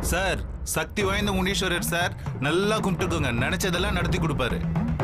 Sir சக்தி வாய்ந்த Muneeswarar sir நல்லா கும்பிட்டுக்கோங்க நினைச்சதெல்லாம் நடத்தி கொடுப்பாரு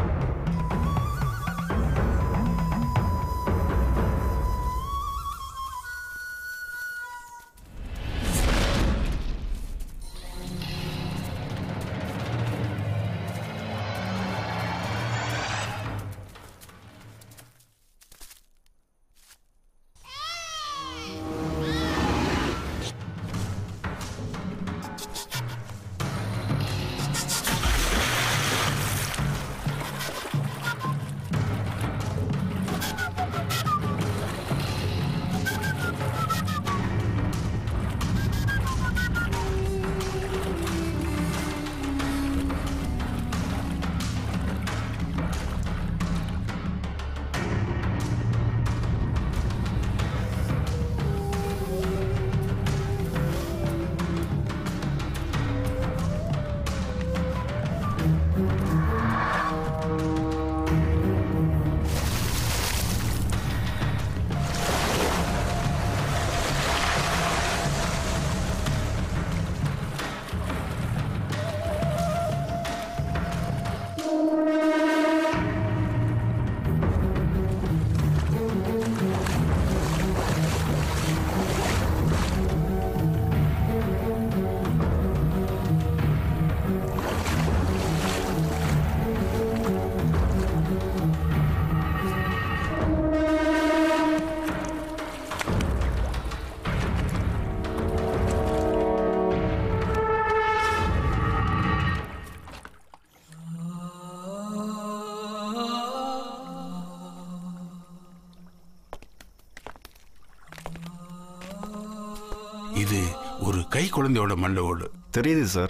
இது ஒரு கை குழந்தையோட மண்டை ஓடு தெரியுது சார்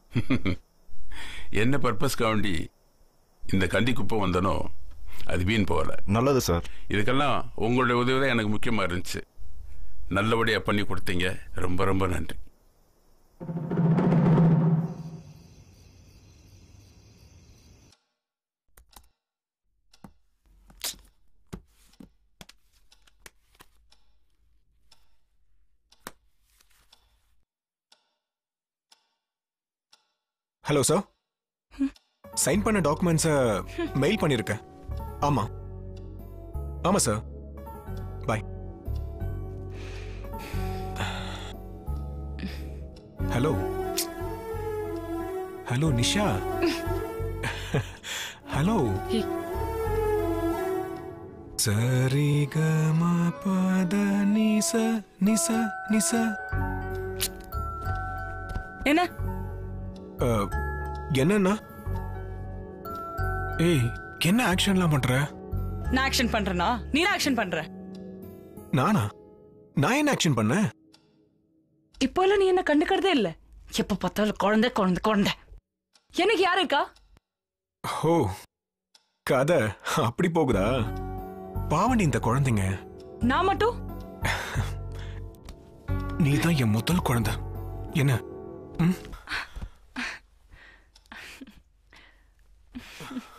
என்ன பர்பஸ்க்காண்டி இந்த கண்டி குப்பை வந்தனோ அது வீண் போகல நல்லது சார் இதுக்கெல்லாம் உங்களுடைய உதவி தான் எனக்கு முக்கியமா இருந்துச்சு நல்லபடியா பண்ணி கொடுத்தீங்க ரொம்ப ரொம்ப நன்றி ஹலோ சார் சைன் பண்ண டாக்குமெண்ட்ஸை மெயில் பண்ணியிருக்கேன் ஆமா ஆமா sir bye hello hello Nisha hello சரி கம பத நிச நிச நிச என்ன அஹ், என்னன்னா ஏய் என்ன ஆக்ஷன்லாம் பண்ற நான் ஆக்ஷன் பண்றேனா நீ ஆக்ஷன் பண்ற நானா நான் என்ன ஆக்ஷன் பண்ணேன் இப்போ எல்லாம் நீ என்ன கண்டுக்கிறதே இல்ல எப்ப பார்த்தாலும் குழந்தை குழந்தை குழந்தை எனக்கு யாரு இருக்கா ஓ கதை அப்படி போகுதா பாவண்டி இந்த குழந்தைங்க நான் மட்டும் நீ தான் என் முதல் குழந்தை என்ன ம்?